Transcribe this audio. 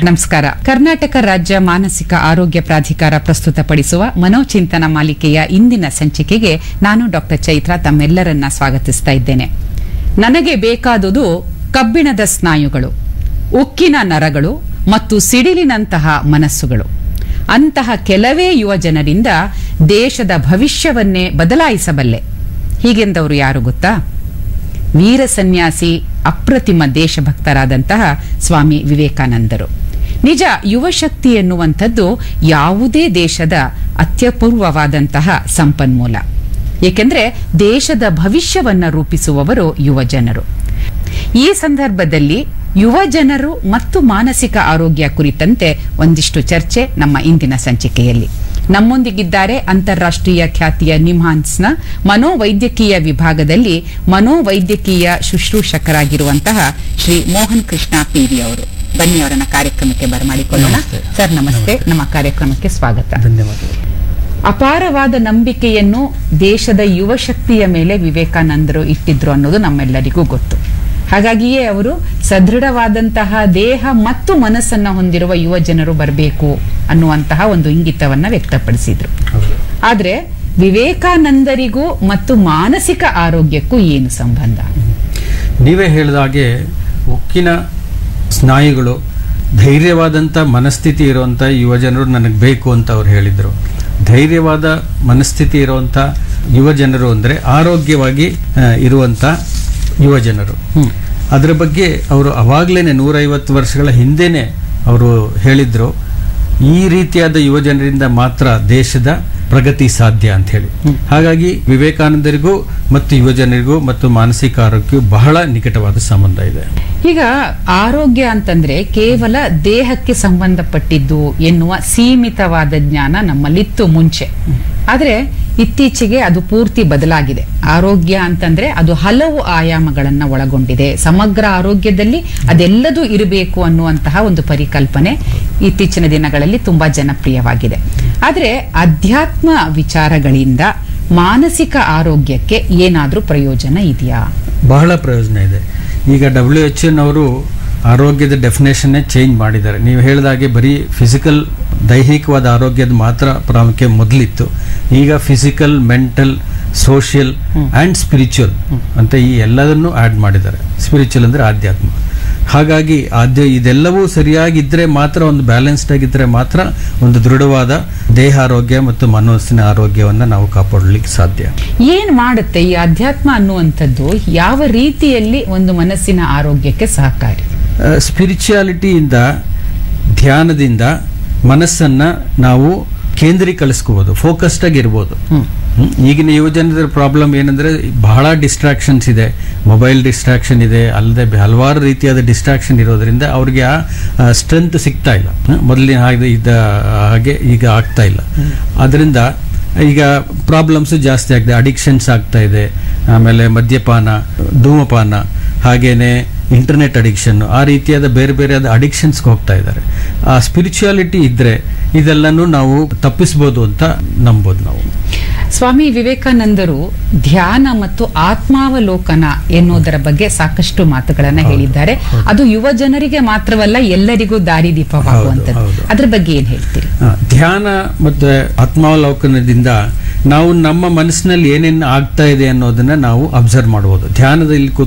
ನಮಸ್ಕಾರ ಕರ್ನಾಟಕ ರಾಜ್ಯ ಮಾನಸಿಕ ಆರೋಗ್ಯ ಪ್ರಾಧಿಕಾರ ಪ್ರಸ್ತುತಪಡಿಸುವ ಮನೋಚಿಂತನ ಮಾಲಿಕೆಯ ಇಂದಿನ ಸಂಚಿಕೆಗೆ ನಾನು ಡಾಕ್ಟರ್ ಚೈತ್ರ ತಮ್ಮೆಲ್ಲರನ್ನ ಸ್ವಾಗತಿಸ್ತಾ ಇದ್ದೇನೆ ನನಗೆ ಬೇಕಾದುದು ಕಬ್ಬಿಣದ ಸ್ನಾಯುಗಳು ಉಕ್ಕಿನ ನರಗಳು ಮತ್ತು ಸಿಡಿಲಿನಂತಹ ಮನಸ್ಸುಗಳು ಅಂತಹ ಕೆಲವೇ ಯುವ ಜನರಿಂದ ದೇಶದ ಭವಿಷ್ಯವನ್ನೇ ಬದಲಾಯಿಸಬಲ್ಲೆ ಹೀಗೆಂದವರು ಯಾರು ಗೊತ್ತಾ ವೀರ ಸನ್ಯಾಸಿ ಅಪ್ರತಿಮ ದೇಶಭಕ್ತರಾದಂತಹ ಸ್ವಾಮಿ ವಿವೇಕಾನಂದರು ನಿಜ ಯುವಶಕ್ತಿ ಎನ್ನುವಂಥದ್ದು ಯಾವುದೇ ದೇಶದ ಅತ್ಯಪೂರ್ವವಾದಂತಹ ಸಂಪನ್ಮೂಲ ಏಕೆಂದರೆ ದೇಶದ ಭವಿಷ್ಯವನ್ನ ರೂಪಿಸುವವರು ಯುವ ಜನರು ಈ ಸಂದರ್ಭದಲ್ಲಿ ಯುವ ಜನರು ಮತ್ತು ಮಾನಸಿಕ ಆರೋಗ್ಯ ಕುರಿತಂತೆ ಒಂದಿಷ್ಟು ಚರ್ಚೆ ನಮ್ಮ ಇಂದಿನ ಸಂಚಿಕೆಯಲ್ಲಿ ನಮ್ಮೊಂದಿಗಿದ್ದಾರೆ ಅಂತಾರಾಷ್ಟ್ರೀಯ ಖ್ಯಾತಿಯ ನಿಮ್ಹಾನ್ಸ್ನ ಮನೋವೈದ್ಯಕೀಯ ವಿಭಾಗದಲ್ಲಿ ಮನೋವೈದ್ಯಕೀಯ ಶುಶ್ರೂಷಕರಾಗಿರುವಂತಹ ಶ್ರೀ ಮೋಹನ್ ಕೃಷ್ಣ ಪೀರಿ ಅವರು ಬನ್ನಿ ಅವರನ್ನ ಕಾರ್ಯಕ್ರಮಕ್ಕೆ ಬರಮಾಡಿಕೊಳ್ಳೋಣ ನಮಸ್ತೆ. ಸರ್ ನಮಸ್ತೆ ನಮ್ಮ ಕಾರ್ಯಕ್ರಮಕ್ಕೆ ಸ್ವಾಗತ ಧನ್ಯವಾದಗಳು ಅಪಾರವಾದ ನಂಬಿಕೆಯನ್ನು ದೇಶದ ಯುವ ಶಕ್ತಿಯ ಮೇಲೆ ವಿವೇಕಾನಂದರು ಇಟ್ಟಿದ್ರು ಅನ್ನೋದು ನಮ್ಮೆಲ್ಲರಿಗೂ ಗೊತ್ತು ಹಾಗಾಗಿಯೇ ಅವರು ಸದೃಢವಾದಂತಹ ದೇಹ ಮತ್ತು ಮನಸ್ಸನ್ನ ಹೊಂದಿರುವ ಯುವ ಜನರು ಬರಬೇಕು ಅನ್ನುವಂತಹ ಒಂದು ಇಂಗಿತವನ್ನ ವ್ಯಕ್ತಪಡಿಸಿದ್ರು ಹೌದು ಆದ್ರೆ ವಿವೇಕಾನಂದರಿಗೂ ಮತ್ತು ಮಾನಸಿಕ ಆರೋಗ್ಯಕ್ಕೂ ಏನು ಸಂಬಂಧ ನೀವೇ ಹೇಳಿದ ಹಾಗೆ ಉಕ್ಕಿನ ಸ್ನಾಯುಗಳು ಧೈರ್ಯವಾದಂಥ ಮನಸ್ಥಿತಿ ಇರುವಂಥ ಯುವ ಜನರು ನನಗೆ ಬೇಕು ಅಂತ ಅವ್ರು ಹೇಳಿದರು ಧೈರ್ಯವಾದ ಮನಸ್ಥಿತಿ ಇರುವಂಥ ಯುವ ಜನರು ಅಂದರೆ ಆರೋಗ್ಯವಾಗಿ ಆ, ಇರುವಂಥ ಯುವ ಜನರು ಅದರ ಬಗ್ಗೆ ಅವರು ಅವಾಗಲೇ ನೂರೈವತ್ತು ವರ್ಷಗಳ ಹಿಂದೆನೇ ಅವರು ಹೇಳಿದ್ರು ಈ ರೀತಿಯಾದ ಯುವ ಜನರಿಂದ ಮಾತ್ರ ದೇಶದ ಪ್ರಗತಿ ಸಾಧ್ಯ ಅಂತ ಹೇಳಿ ಹಾಗಾಗಿ ವಿವೇಕಾನಂದರಿಗೂ ಮತ್ತು ಯುವ ಜನರಿಗೂ ಮತ್ತು ಮಾನಸಿಕ ಆರೋಗ್ಯಕ್ಕೂ ಬಹಳ ನಿಕಟವಾದ ಸಂಬಂಧ ಇದೆ ಈಗ ಆರೋಗ್ಯ ಅಂತಂದ್ರೆ ಕೇವಲ ದೇಹಕ್ಕೆ ಸಂಬಂಧಪಟ್ಟಿದ್ದು ಎನ್ನುವ ಸೀಮಿತವಾದ ಜ್ಞಾನ ನಮ್ಮಲ್ಲಿತ್ತು ಮುಂಚೆ ಆದ್ರೆ ಇತ್ತೀಚೆಗೆ ಅದು ಪೂರ್ತಿ ಬದಲಾಗಿದೆ ಆರೋಗ್ಯ ಅಂತಂದ್ರೆ ಅದು ಹಲವು ಆಯಾಮಗಳನ್ನ ಒಳಗೊಂಡಿದೆ ಸಮಗ್ರ ಆರೋಗ್ಯದಲ್ಲಿ ಅದೆಲ್ಲದೂ ಇರಬೇಕು ಅನ್ನುವಂತಹ ಒಂದು ಪರಿಕಲ್ಪನೆ ಇತ್ತೀಚಿನ ದಿನಗಳಲ್ಲಿ ತುಂಬಾ ಜನಪ್ರಿಯವಾಗಿದೆ ಆದ್ರೆ ಅಧ್ಯಾತ್ಮ ವಿಚಾರಗಳಿಂದ ಮಾನಸಿಕ ಆರೋಗ್ಯಕ್ಕೆ ಏನಾದ್ರೂ ಪ್ರಯೋಜನ ಇದೆಯಾ ಬಹಳ ಪ್ರಯೋಜನ ಇದೆ ಈಗ ಡಬ್ಲ್ಯೂ ಎಚ್ ಎನ್ ಅವರು ಆರೋಗ್ಯದ ಡೆಫಿನೇಷನ್ನೇ ಚೇಂಜ್ ಮಾಡಿದ್ದಾರೆ ನೀವು ಹೇಳಿದಾಗೆ ಬರೀ ಫಿಸಿಕಲ್ ದೈಹಿಕವಾದ ಆರೋಗ್ಯದ ಮಾತ್ರ ಪ್ರಾಮುಖ್ಯ ಮೊದಲಿತ್ತು ಈಗ physical mental social and spiritual ಅಂತ ಈ ಎಲ್ಲದನ್ನು ಆ್ಯಡ್ ಮಾಡಿದ್ದಾರೆ ಸ್ಪಿರಿಚುವಲ್ ಅಂದರೆ ಆಧ್ಯಾತ್ಮ ಹಾಗಾಗಿ ಆದ್ಯ ಇದೆಲ್ಲವೂ ಸರಿಯಾಗಿದ್ದರೆ ಮಾತ್ರ ಒಂದು ಬ್ಯಾಲೆನ್ಸ್ಡ್ ಆಗಿದ್ದರೆ ಮಾತ್ರ ಒಂದು ದೃಢವಾದ ದೇಹ ಆರೋಗ್ಯ ಮತ್ತು ಮನಸ್ಸಿನ ಆರೋಗ್ಯವನ್ನು ನಾವು ಕಾಪಾಡಲಿಕ್ಕೆ ಸಾಧ್ಯ ಏನ್ ಮಾಡುತ್ತೆ ಈ ಅಧ್ಯಾತ್ಮ ಅನ್ನುವಂಥದ್ದು ಯಾವ ರೀತಿಯಲ್ಲಿ ಒಂದು ಮನಸ್ಸಿನ ಆರೋಗ್ಯಕ್ಕೆ ಸಹಕಾರಿ ಸ್ಪಿರಿಚುಯಾಲಿಟಿಯಿಂದ ಧ್ಯಾನದಿಂದ ಮನಸ್ಸನ್ನ ನಾವು ಕೇಂದ್ರೀಕರಿಸ್ಕೋಬಹುದು ಫೋಕಸ್ಡ್ ಆಗಿರ್ಬೋದು ಹ್ಮ್. ಈಗಿನ ಯುವಜನರ ಪ್ರಾಬ್ಲಮ್ ಏನಂದ್ರೆ ಬಹಳ ಡಿಸ್ಟ್ರಾಕ್ಷನ್ಸ್ ಇದೆ ಮೊಬೈಲ್ ಡಿಸ್ಟ್ರಾಕ್ಷನ್ ಇದೆ ಅಲ್ಲದೆ ಹಲವಾರು ರೀತಿಯಾದ ಡಿಸ್ಟ್ರಾಕ್ಷನ್ ಇರೋದ್ರಿಂದ ಅವ್ರಿಗೆ ಆ ಸ್ಟ್ರೆಂತ್ ಸಿಗ್ತಾ ಇಲ್ಲ ಹ್ಮ್. ಮೊದಲಿನ ಹಾಗೆ ಇದ್ದ ಹಾಗೆ ಈಗ ಆಗ್ತಾ ಇಲ್ಲ ಅದರಿಂದ ಈಗ ಪ್ರಾಬ್ಲಮ್ಸ್ ಜಾಸ್ತಿ ಆಗಿದೆ ಅಡಿಕ್ಷನ್ಸ್ ಆಗ್ತಾ ಇದೆ ಆಮೇಲೆ ಮದ್ಯಪಾನ ಧೂಮಪಾನ ಹಾಗೇನೆ ಇಂಟರ್ನೆಟ್ ಅಡಿಕ್ಷನ್ ಆ ರೀತಿಯಾದ ಬೇರೆ ಬೇರೆಯಾದ ಅಡಿಕ್ಷನ್ಸ್ಗೆ ಹೋಗ್ತಾ ಇದ್ದಾರೆ ಆ ಸ್ಪಿರಿಚುಯಾಲಿಟಿ ಇದ್ರೆ ಇದೆಲ್ಲನೂ ನಾವು ತಪ್ಪಿಸ್ಬೋದು ಅಂತ ನಂಬೋದು ನಾವು ಸ್ವಾಮಿ ವಿವೇಕಾನಂದರು ಧ್ಯಾನ ಮತ್ತು ಆತ್ಮಾವಲೋಕನ ಎನ್ನುವುದರ ಬಗ್ಗೆ ಸಾಕಷ್ಟು ಮಾತುಗಳನ್ನ ಹೇಳಿದ್ದಾರೆ ಅದು ಯುವ ಜನರಿಗೆ ಮಾತ್ರವಲ್ಲ ಎಲ್ಲರಿಗೂ ದಾರಿದೀಪವಾಗುವಂಥದ್ದು ಹೌದು, ಹೌದು. ಅದ್ರ ಬಗ್ಗೆ ಏನ್ ಹೇಳ್ತೀರಿ ಆ, ಧ್ಯಾನ ಮತ್ತು ಆತ್ಮಾವಲೋಕನದಿಂದ ನಾವು ನಮ್ಮ ಮನಸ್ಸಿನಲ್ಲಿ ಏನೇನು ಆಗ್ತಾ ಇದೆ ಅನ್ನೋದನ್ನ ನಾವು ಅಬ್ಸರ್ವ್ ಮಾಡ್ಬೋದು ಧ್ಯಾನದಲ್ಲಿ